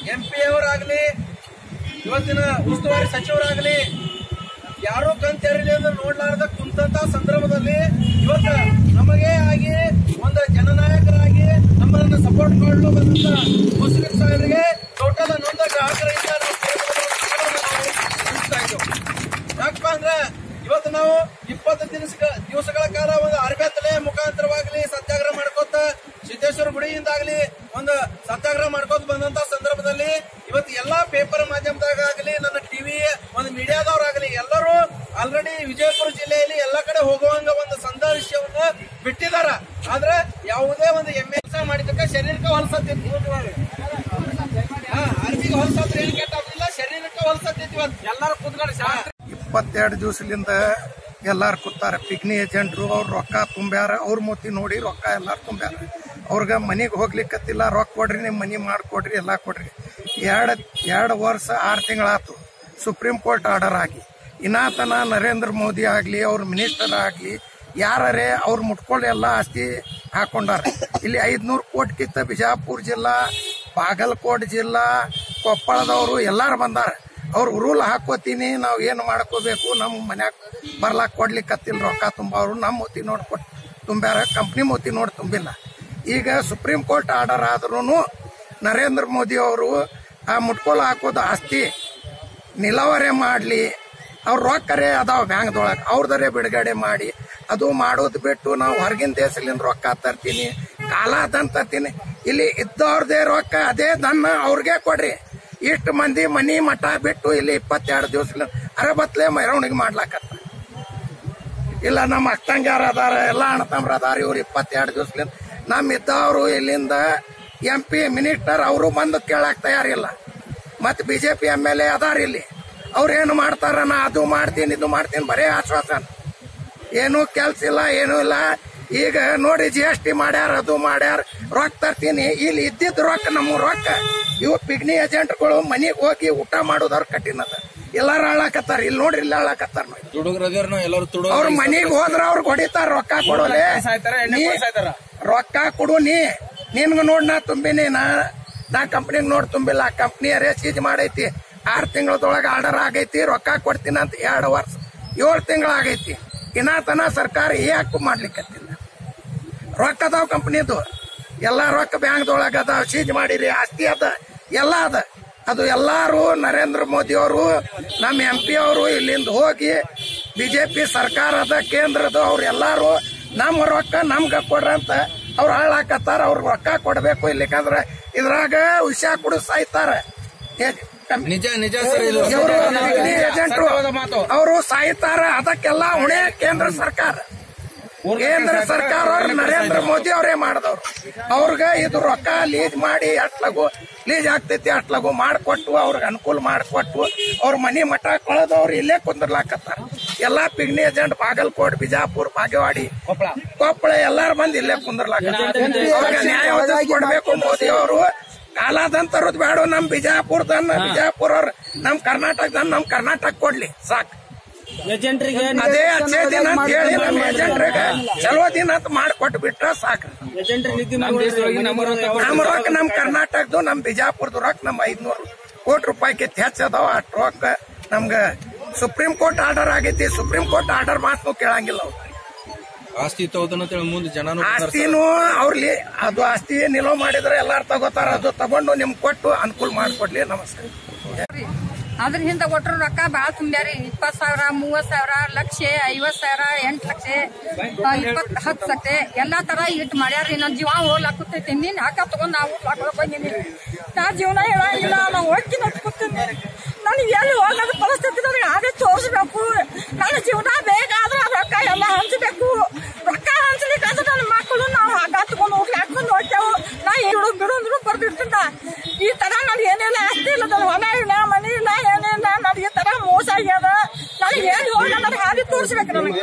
M P ಅವರಾಗ್ಲಿ ಇವತ್ತಿನ ಉಸ್ತುವಾರಿ ಸಚಿವರಾಗ್ಲಿ ಯಾರು ಕಂತೆರಲಿ ಅಂತ ನೋಡ್ಲಾರ್ದ ಕುಂತಂತ ಸಂದರ್ಭದಲ್ಲಿ ಇವತ್ತ ನಮಗೆ ಆಗಿ ಒಂದು ಜನನಾಯಕರಾಗಿ ನಮ್ಮನ್ನ ಸಪೋರ್ಟ್ ಮಾಡಲು ಬಂದಂತ ಮುಸ್ಲಿಂ ಸಾಹೇಬರಿಗೆ ಟೋಟಲ್ ನೊಂದ ಗ್ರಾಹಕರಿಂದ ನಾವು ಸೇವೆಗಳನ್ನು ಸಲ್ಲಿಸ್ತಾ ಇದ್ದೇವೆ. ಯಾಕಪ್ಪ ಅಂದ್ರೆ ಇವತ್ತು ನಾವು ಇಪ್ಪತ್ತು ದಿವಸ ದಿವಸಗಳ ಕಾಲ ಒಂದು ಅರಬೇತಲೆ ಮುಖಾಂತರವಾಗ್ಲಿ ಸತ್ಯಾಗ್ರಹ ಮಾಡ್ಕೋತ ಸಿದ್ದೇಶ್ವರ ಗುಡಿಯಿಂದಾಗ್ಲಿ ಒಂದು ಸತ್ಯಾಗ್ರಹ ಮಾಡ್ಕೋತ ಬಂದಂತ ಸಂದರ್ಭದಲ್ಲಿ ಇವತ್ತು ಎಲ್ಲಾ ಪೇಪರ್ ಮಾಧ್ಯಮದಾಗ ಆಗಲಿ ನನ್ನ ಟಿವಿ ಒಂದು ಮೀಡಿಯಾದವ್ರಾಗಲಿ ಎಲ್ಲರೂ ಆಲ್ರೆಡಿ ವಿಜಯಪುರ ಜಿಲ್ಲೆಯಲ್ಲಿ ಎಲ್ಲಾ ಕಡೆ ಹೋಗುವಂಗ ಒಂದು ಸಂದೇಶವನ್ನ ಬಿಟ್ಟಿದಾರ ಆದ್ರೆ ಯಾವುದೇ ಒಂದು ಎಂ ಎಲ್ ಮಾಡಿದಕ್ಕೆ ಶರೀರಕ್ಕೆ ಹೊಲಸತ್ತಿತ್ತು ಹಾ ಅರ್ಜಿಗೆ ಹೊಲಸತ್ರ ಏನು ಕೆಟ್ಟಾಗಿಲ್ಲ ಶರೀರಕ್ಕೆ ಹೊಲಸತ್ತಿತ್ತು ಇವತ್ತು ಎಲ್ಲರೂ ಕುತ್ಕೊಂಡು ಶಾಂತಿ ಇಪ್ಪತ್ತೆರಡು ದಿವಸದಿಂದ ಎಲ್ಲಾರು ಕೂತಾರ ಪಿಗ್ನಿ ಏಜೆಂಟ್ರು ಅವ್ರು ರೊಕ್ಕ ತುಂಬ್ಯಾರ ಅವ್ರ ಮೂತಿ ನೋಡಿ ರೊಕ್ಕ ಎಲ್ಲಾರು ತುಂಬ್ಯಾರ ಅವ್ರಿಗೆ ಮನಿಗೆ ಹೋಗ್ಲಿಕ್ಕತ್ತಿಲ್ಲ ರೊಕ್ಕ ಕೊಡ್ರಿ ನಿಮ್ ಮನಿ ಮಾಡ್ಕೊಡ್ರಿ ಎಲ್ಲಾ ಕೊಡ್ರಿ ಎರಡ್ ಎರಡು ವರ್ಷ ಆರು ತಿಂಗಳಾತು ಸುಪ್ರೀಂ ಕೋರ್ಟ್ ಆರ್ಡರ್ ಆಗಿ ಇನ್ನಾತನ ನರೇಂದ್ರ ಮೋದಿ ಆಗ್ಲಿ ಅವ್ರ ಮಿನಿಸ್ಟರ್ ಆಗ್ಲಿ ಯಾರೇ ಅವ್ರು ಮುಟ್ಕೊಂಡು ಎಲ್ಲ ಆಸ್ತಿ ಹಾಕೊಂಡಾರ ಇಲ್ಲಿ ಐದ್ನೂರು ಕೋಟಿಗಿಂತ ಬಿಜಾಪುರ ಜಿಲ್ಲಾ ಬಾಗಲಕೋಟ್ ಜಿಲ್ಲಾ ಕೊಪ್ಪಳದವರು ಎಲ್ಲಾರು ಬಂದಾರ ಅವ್ರು ರೂಲ್ ಹಾಕೋತೀನಿ ನಾವ್ ಏನ್ ಮಾಡ್ಕೋಬೇಕು ನಮ್ ಮನ್ಯಾಗ ಬರ್ಲಾಕ್ ಕೊಡ್ಲಿಕ್ಕತ್ತಿಲ್ಲ ರೊಕ್ಕ ತುಂಬವ್ರು ನಮ್ಮ ಮೂತಿ ನೋಡಿ ಕೊಟ್ ತುಂಬ್ಯಾರ ಕಂಪ್ನಿ ಮೂತಿ ನೋಡಿ ತುಂಬಿಲ್ಲ ಈಗ ಸುಪ್ರೀಂ ಕೋರ್ಟ್ ಆರ್ಡರ್ ಆದ್ರೂ ನರೇಂದ್ರ ಮೋದಿ ಅವರು ಆ ಮುಟ್ಕೊಳ ಹಾಕೋದು ಆಸ್ತಿ ನಿಲವರೆ ಮಾಡ್ಲಿ ಅವ್ರ ರೊಕ್ಕರೇ ಅದಾವ ಬ್ಯಾಂಕ್ದೊಳಗೆ ಅವ್ರದರೇ ಬಿಡುಗಡೆ ಮಾಡಿ ಅದು ಮಾಡೋದು ಬಿಟ್ಟು ನಾವು ಹೊರಗಿನ ದೇಶದಿಂದ ರೊಕ್ಕ ತರ್ತೀನಿ ಕಾಲ ಅದನ್ ತರ್ತೀನಿ ಇಲ್ಲಿ ಇದ್ದವ್ರದೇ ರೊಕ್ಕ ಅದೇ ದನ್ನ ಅವ್ರಿಗೆ ಕೊಡ್ರಿ ಇಷ್ಟು ಮಂದಿ ಮನಿ ಮಠ ಬಿಟ್ಟು ಇಲ್ಲಿ ಇಪ್ಪತ್ತೆರಡು ದಿವಸ ಅರಬತ್ಲೆ ಮೆರವಣಿಗೆ ಮಾಡ್ಲಾಕತ್ತ ಇಲ್ಲ ನಮ್ಮ ಅಕ್ಕಂಗ್ಯಾರ ಅದಾರ ಎಲ್ಲ ಅಣ್ಣತಮ್ರ ಅದಾರ ಇವ್ರು ಇಪ್ಪತ್ತೆರಡು ದಿವಸಲಿಂದ ನಮ್ಮ ಇದ್ದವರು ಇಲ್ಲಿಂದ ಎಂ ಪಿ ಮಿನಿಸ್ಟರ್ ಅವರು ಬಂದು ಕೇಳಕ್ ತಯಾರಿಲ್ಲ ಮತ್ ಬಿಜೆಪಿ ಎಂ ಎಲ್ ಎ ಅದಾರ ಇಲ್ಲಿ ಅವ್ರು ಏನು ಮಾಡ್ತಾರ ನಾ ಅದು ಮಾಡ್ತೀನಿ ಇದು ಮಾಡ್ತೀನಿ ಬರೇ ಆಶ್ವಾಸನ ಏನು ಕೆಲ್ಸ ಇಲ್ಲ ಏನು ಇಲ್ಲ ಈಗ ನೋಡಿ ಜಿ ಎಸ್ ಟಿ ಮಾಡ್ಯಾರ ಅದು ಮಾಡ್ಯಾರ ರೊಕ್ಕ ತರ್ತೀನಿ ಇಲ್ಲಿ ಇದ್ದಿದ್ ರೊಕ್ಕ ನಮ್ಮ ರೊಕ್ಕ ಇವು ಪಿಗ್ನಿ ಏಜೆಂಟ್ಗಳು ಮನಿಗ್ ಹೋಗಿ ಊಟ ಮಾಡೋದವ್ರ ಕಠಿಣದ ಎಲ್ಲಾರು ಹಾಳಾಕತ್ತಾರ ಇಲ್ಲಿ ನೋಡ್ರಿ ಇಲ್ಲಿ ಹಾಳಾಕತ್ತಾರ ನೋಡಿ ತುಡುಗ್ರದೇವ್ರನ್ನ ಎಲ್ಲರೂ ತುಡು ಅವ್ರ ಮನಿಗ್ ಹೋದ್ರ ಅವ್ರ ಹೊಡಿತಾರ ರೊಕ್ಕ ಕೊಡೋಲೆ ನೀ ರೊಕ್ಕ ಕೊಡು ನೀ ನಿನ್ಗ ನೋಡ್ ನಾ ತುಂಬಿನಿ ನಾ ನಾ ಕಂಪ್ನಿಗ್ ನೋಡ್ ತುಂಬಿಲ್ಲ ಕಂಪ್ನಿಯರೇ ಸೀಜ್ ಮಾಡೈತಿ ಆರ್ ತಿಂಗಳದೊಳಗ ಆರ್ಡರ್ ಆಗೈತಿ ರೊಕ್ಕ ಕೊಡ್ತೀನಿ ಅಂತ ಎರಡು ವರ್ಷ ಏಳು ತಿಂಗಳ ಆಗೈತಿ ಇನ್ನಾತನ ಸರ್ಕಾರ ಯಾಕೆ ಮಾಡ್ಲಿಕ್ಕತ್ತಿಲ್ಲ ರೊಕ್ಕ ಅದಾವ ಕಂಪ್ನಿದು ಎಲ್ಲಾ ರೊಕ್ಕ ಬ್ಯಾಂಕ್ದೊಳಗ ಅದಾವ ಸೀಜ್ ಮಾಡಿರಿ ಆಸ್ತಿ ಅದ ಎಲ್ಲ ಅದ ಅದು ಎಲ್ಲಾರು ನರೇಂದ್ರ ಮೋದಿ ಅವರು ನಮ್ಮ ಎಂ ಪಿ ಅವರು ಇಲ್ಲಿಂದ ಹೋಗಿ ಬಿಜೆಪಿ ಸರ್ಕಾರದ ಕೇಂದ್ರದ ಅವ್ರು ಎಲ್ಲಾರು ನಮ್ಮ ರೊಕ್ಕ ನಮ್ಗ ಕೊಡ್ರಂತ ಅವ್ರು ಹಾಳಾಕತ್ತಾರ ಅವ್ರ ರೊಕ್ಕ ಕೊಡ್ಬೇಕು ಇಲ್ಲಿಕಂದ್ರ ಇದ್ರಾಗ ವಿಷ ಕುಡು ಸಾಯ್ತಾರ ಏ- ಕಂ- ನಿಜ ನಿಜ ಸರ್ ಇದು ಇವರು ಏಜೆಂಟ್ರು ಅವರು ಸಾಯ್ತಾರ ಅದಕ್ಕೆಲ್ಲ ಹೊಣೆ ಕೇಂದ್ರ ಸರ್ಕಾರ ಕೇಂದ್ರ ಸರ್ಕಾರ ಅವ್ರು ನರೇಂದ್ರ ಮೋದಿ ಅವರೇ ಮಾಡಿದವ್ರು ಅವ್ರಿಗೆ ಇದು ರೊಕ್ಕ ಲೀಜ್ ಮಾಡಿ ಅಟ್ಲಗು ಲೀಜ್ ಆಗ್ತೈತಿ ಅಟ್ಲಗು ಮಾಡ್ಕೊಟ್ಟು ಅವ್ರಿಗೆ ಅನುಕೂಲ ಮಾಡ್ಕೊಟ್ಟು ಅವ್ರ ಮನಿ ಮಠ ಕಳೆದವ್ರು ಇಲ್ಲೇ ಕುಂದ್ರಲಾಕತ್ತಾರ ಎಲ್ಲಾ ಪಿಗ್ನಿ ಏಜೆಂಟ್ ಬಾಗಲಕೋಟ್ ಬಿಜಾಪುರ್ ಬಾಗೇವಾಡಿ ಕೊಪ್ಪಳ ಎಲ್ಲಾರು ಬಂದ್ ಇಲ್ಲೇ ಕುಂದ್ರಲಾಕತ್ತಾರ ಅವ್ರಿಗೆ ನ್ಯಾಯ ಒದಗಿಸಿ ಕೊಡ್ಬೇಕು ಮೋದಿ ಅವರು ಕಾಲಾದಂತರದ್ ಬೇಡ ನಮ್ ಬಿಜಾಪುರದನ್ನ ಬಿಜಾಪುರ ಅವ್ರ ನಮ್ ಕರ್ನಾಟಕದನ್ನ ನಮ್ ಕರ್ನಾಟಕ ಕೊಡ್ಲಿ ಸಾಕ್ ಏಜೆಂಟ್ರಿಗೆ ಅದೇ ಅಚ್ಚೇ ದಿನ ಅಂತ ಹೇಳಿ ನಮ್ಮ ಏಜೆಂಟ್ರಿಗೆ ಚಲೋ ದಿನ ಅಂತ ಮಾಡಿಕೊಟ್ಟು ಬಿಟ್ರ ಸಾಕು ಏಜೆಂಟ್ರ ನಿಧಿ ನಮ್ ರೊಕ್ಕ ನಮ್ ಕರ್ನಾಟಕದು ನಮ್ ಬಿಜಾಪುರದ ರೊಕ್ಕ ನಮ್ ಐದ್ನೂರು ಕೋಟಿ ರೂಪಾಯಿಗೆ ಹೆಚ್ಚದವ ಅಷ್ಟು ರೊಕ್ಕ ನಮ್ಗ ಸುಪ್ರೀಂ ಕೋರ್ಟ್ ಆರ್ಡರ್ ಆಗೈತಿ ಸುಪ್ರೀಂ ಕೋರ್ಟ್ ಆರ್ಡರ್ ಮಾತು ಕೇಳಂಗಿಲ್ಲ ಅವ್ರು ಆಸ್ತಿ ತಗೋದನ್ನ ಮುಂದೆ ಜನನು ಆಸ್ತಿನೂ ಅವ್ರಲ್ಲಿ ಅದು ಆಸ್ತಿ ನಿಲುವು ಮಾಡಿದ್ರೆ ಎಲ್ಲಾರು ತಗೋತಾರ ಅದು ತಗೊಂಡು ನಿಮ್ ಕೊಟ್ಟು ಅನುಕೂಲ ಮಾಡಿಕೊಡ್ಲಿ ನಮಸ್ಕಾರ ಅದ್ರ ಹಿಂದ ಕೊಟ್ರು ರೊಕ್ಕ ಬಾಳ ತುಂಬ್ಯಾರಿ ಇಪ್ಪತ್ ಸಾವಿರ ಮೂವತ್ ಸಾವಿರ ಲಕ್ಷ ಐವತ್ ಸಾವಿರ ಎಂಟ್ ಲಕ್ಷ ಆ, ಇಪ್ಪತ್ ಹತ್ತು ಲಕ್ಷ ಎಲ್ಲಾ ತರ ಇಟ್ ಮಾಡ್ಯಾರ್ರಿ ನನ್ ಜೀವ ಹೋಗ್ಲಾಕತ್ತೈತಿ ನೀನ್ ಯಾಕ ತಗೊಂಡ್ ನಾವು ಹಾಕೊಳಕ್ ಬಂದಿನಿ ನಾ ಜೀವನ ಹೇಳಂಗಿಲ್ಲ ನಾ ಹೋಗ್ತೀನಿ ಅಂತ ಕೂತೀನಿ ನನಗೆ ಎಲ್ಲಿ ಹೋಗೋದು ಪರಿಸ್ಥಿತಿ ನನಗೆ ಅದೇ ತೋರಿಸ್ಬೇಕು ನನ್ನ ಜೀವನ ಬೇಗ ಆದ್ರೆ ಆ ರೊಕ್ಕ ಎಲ್ಲ ಹಂಚಬೇಕು ರೊಕ್ಕ ಹಂಚಲಿಕ್ಕಾದ್ರೆ ನನ್ನ ಮಕ್ಕಳು ನಾವು ಹಗ್ಗ ತಗೊಂಡು ಹೋಗ್ಲಿ ಹಾಕೊಂಡು ಹೋಗ್ತೇವೆ ನಾ ಇಡು ಬಿಡು ಬಿಡು ಬರ್ದಿರ್ತಿದ್ದ ಈ ತರ ನನ್ ಏನಿಲ್ಲ ಆಸ್ತಿ ಇಲ್ಲ ನನ್ನ ಹೊಲ ಇಲ್ಲ ಮನೆ ಇಲ್ಲ ಏನಿಲ್ಲ ನನಗೆ ಈ ತರ ಮೋಸ ಆಗ್ಯದ ನನಗೆ ಏನ್ ಹೋಗ ನನಗೆ ಹಾದಿ ತೋರಿಸ್ಬೇಕು ನನಗೆ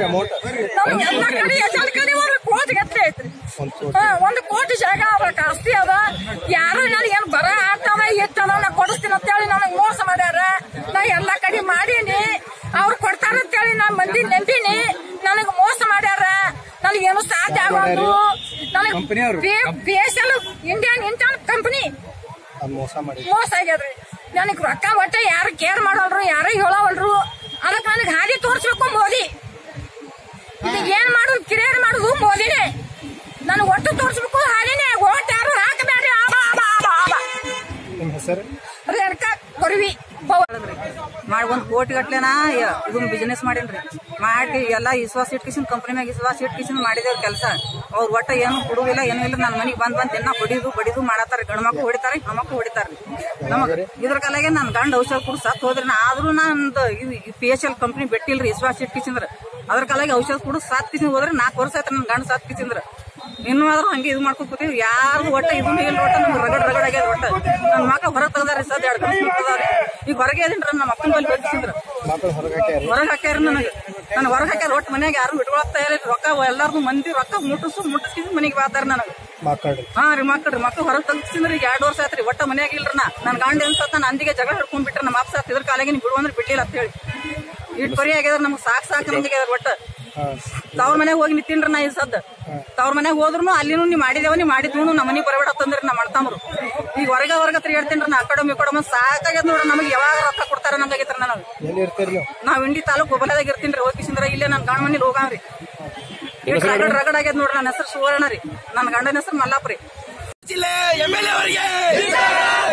ನಮ್ಗೆ ಎಲ್ಲ ಕಡೆ ಎಲ್ಲ ಕಡೆ ಒಂದು ಕೋಟಿ ಗಟ್ಲೆ ಐತ್ರಿ ಹಾ, ಒಂದು ಕೋಟಿ ಜಾಗ ಅವ್ರಕ್ಕೆ ಆಸ್ತಿ ಅದ ಯಾರು ನನಗೇನು ಬರ ಆಗ್ತಾವ ಇಟ್ಟದ ನಾ ಕೊಡಿಸ್ತೀನಿ ಅಂತೇಳಿ ನನಗೆ ಮೋಸ ಮಾಡ್ಯಾರ ನಾ ಎಲ್ಲ ಕಡೆ ಮಾಡೀನಿ ಅವ್ರು ಕೊಡ್ತಾರ ಅಂತೇಳಿ ನಾ ಮಂದಿ ನಂಬಿನಿ ನನಗೆ ಮೋಸ ಮಾಡ್ಯಾರ ನನಗೇನು ಸಾಧ್ಯ ಆಗೋದು ನನಗೆ B S L Indian intern company ಮೋಸ ಮಾಡಿ ಮೋಸ ಆಗ್ಯದ್ರಿ ನನಗ್ ರೊಕ್ಕ ಒಟ್ಟ ಯಾರು ಕೇರ್ ಮಾಡೋಲ್ರು ಯಾರು ಹೇಳೋವಲ್ರು ಅದಕ್ಕೆ ನನಗೆ ಹಾದಿ ತೋರಿಸ್ಬೇಕು ಮೋದಿ ಇದೀಗ ಏನ್ ಮಾಡುದು ಕಿರಿಯರ್ ಮಾಡುದು ಮೋದಿನೇ ನನಗೆ ಒಟ್ಟು ತೋರಿಸ್ಬೇಕು ಹಾದಿನೇ ಓಟ್ ಯಾರು ಹಾಕಬೇಡ್ರಿ ಆಬಾ ಆಬಾ ಆಬಾ ಆಬಾ ನಿಮ್ಮ ಹೆಸರು ರೇಣುಕಾ ಕೊರವಿ ಮಾಡಿ ಒಂದ್ ಕೋಟಿ ಗಟ್ಲೆನ ಇದನ್ನ ಬಿಸಿನೆಸ್ ಮಾಡೇನ್ರಿ ಮಾಡಿ ಎಲ್ಲಾ ವಿಶ್ವಾಸ ಇಟ್ಕಿಸಿನ್ ಕಂಪನಿ ಮ್ಯಾಗ ವಿಶ್ವಾಸ ಇಟ್ಕಿಸಿನ್ ಮಾಡಿದೇವ್ರ ಕೆಲಸ ಅವ್ರ ಒಟ್ಟ ಏನು ಕೊಡುವಿಲ್ಲ ಏನು ಇಲ್ಲ ನನ್ನ ಮನಿಗ್ ಬಂದ್ ಬಂದ್ ದಿನ ಹೊಡಿದು ಬಡಿದು ಮಾಡತಾರ ಗಂಡ್ಮಕ್ಳು ಹೊಡಿತಾರೆ ಹೆಣ್ಮಕ್ಳು ಹೊಡಿತಾರ್ರಿ ನಮಗ ಇದ್ರ ಕಲಾಗೆ ನನ್ ಗಂಡ ಔಷಧ ಕುಡ್ ಸತ್ ಹೋದ್ರಿ ನಾ ಆದ್ರೂ ನಂದು ಪಿ ಎಚ್ ಎಲ್ ಕಂಪನಿ ಬೆಟ್ಟಿಲ್ರಿ ವಿಶ್ವಾಸ ಇಟ್ಕಿಸಿಂದ್ರ ಅದ್ರ ಕಲಾಗೆ ಔಷಧ ಕುಡು ಸಾತ್ ಕಿಸಿಂದ್ ಹೋದ್ರೆ ನಾಲ್ಕು ವರ್ಷ ಆಯ್ತು ನನ್ ಗಂಡ ಸಾತ್ ಕಿಸಿಂದ್ರ ಇನ್ನೂ ಆದ್ರೂ ಹಂಗೆ ಇದು ಮಾಡ್ಕೊಂಡ್ ಕೂತೀವಿ ಯಾರು ಒಟ್ಟ ಇದನ್ನ ಇಲ್ಲ ಒಟ್ಟ ನಮ್ಗೆ ರಗಡ್ ರಗಡ್ ಆಗ್ಯದ ಒಟ್ಟ ನನ್ನ ಮಕ್ಕ ಹೊರಗೆ ತೆಗ್ದಾರಿ ಸದ್ ಎರಡು ಗಂಟೆ ತೆಗ್ದಾರಿ ಈಗ ಹೊರಗೆ ಅದೀನ್ರಿ ನಮ್ಮ ಅಪ್ಪನ ಬಲ್ಲಿ ಬೆಳೆಸಿದ್ರ ಮಕ್ಕಳು ಹೊರಗೆ ಹಾಕ್ಯಾರಿ ಹೊರಗೆ ಹಾಕ್ಯಾರ ನನಗೆ ನಾನು ಹೊರಗೆ ಹಾಕ್ಯಾರ ಒಟ್ಟು ಮನ್ಯಾಗ ಯಾರು ಇಟ್ಕೊಳಕ್ ತಯಾರಿ ರೊಕ್ಕ ಎಲ್ಲಾರ್ದು ಮಂದಿ ರೊಕ್ಕ ಮುಟ್ಟಿಸು ಮುಟ್ಟಿಸಿ ಮನೆಗೆ ಬಾತಾರ ನನಗೆ ಮಕ್ಕಳ್ರಿ ಹಾ ರೀ ಮಕ್ಕಳ್ರಿ ಮಕ್ಳು ಹೊರಗೆ ತೆಗ್ಸಿದ್ರಿ ಈಗ ಎರಡು ವರ್ಷ ಆಯ್ತ್ರಿ ಒಟ್ಟ ಮನ್ಯಾಗ ಇಲ್ರಿ ನಾ ನನ್ನ ಗಂಡ ಏನ್ ಸತ್ತ ನಾನು ಅಂದಿಗೆ ಜಗಳ ಹಿಡ್ಕೊಂಡ್ ಬಿಟ್ರೆ ನಮ್ಮ ಅಪ್ಪ ಸತ್ ಇದ್ರ ಕಾಲಿಗೆ ನೀವು ಬಿಡುವಂದ್ರೆ ಬಿಡ್ಲಿಲ್ಲ ಅಂತ ಹೇಳಿ ಇಟ್ ಬರಿ ಆಗ್ಯದ್ರ ನಮ್ಗೆ ಸಾಕ್ ಸಾಕ್ ನಮ್ಗೆ ಒಟ್ಟ ತವ್ರ ಮನೆಗೆ ಹೋಗಿ ನಿಂತೀನ್ರಿ ನಾ ಈ ಸದ್ದ ತವ್ರ ಮನೆಗೆ ಹೋದ್ರು ಅಲ್ಲಿನೂ ನೀ ಮಾಡಿದೇವ ನೀ ಮಾಡಿದ್ವು ನಮ್ಮ ಮನೆಗೆ ಬರಬೇಡ ತಂದ್ರಿ ನಾ ಮಾಡ್ತಾಮ್ರು ಈಗ ಹೊರಗೆ ಹೊರಗೆ ತಿರುಗಾಡ್ತೇನ್ರಿ ನಾ ಅಕಡೆ ಈ ಕಡೆ ಸಾಕಾಗ್ಯದ ನೋಡ್ರಿ ನಮಗೆ ಯಾವಾಗ ರೊಕ್ಕ ಕೊಡ್ತಾರ ನಂಗಾಗೈತ್ರಿ ನನಗೆ ಎಲ್ಲಿ ಇರ್ತೀರಿ ನೀವು ನಾವ್ ಇಂಡಿ ತಾಲೂಕ್ ಗೊಬ್ಬರದಾಗ ಇರ್ತೀನಿ ರೀ ಹೋಗಿಸಿಂದ್ರ ಇಲ್ಲೇ ನನ್ನ ಗಂಡ ಮನೇಲಿ ಹೋಗಾವ್ರಿ ಇಟ್ ರಗಡ್ ರಗಡ್ ಆಗ್ಯದ ನೋಡ್ರಿ ನನ್ನ ಹೆಸರು ಸುವರ್ಣ ರೀ ನನ್ನ ಗಂಡನ ಹೆಸರು ಮಲ್ಲಾಪ್ರಿ ಜಿಲ್ಲೆ ಎಂ ಎಲ್ ಎ ಅವರಿಗೆ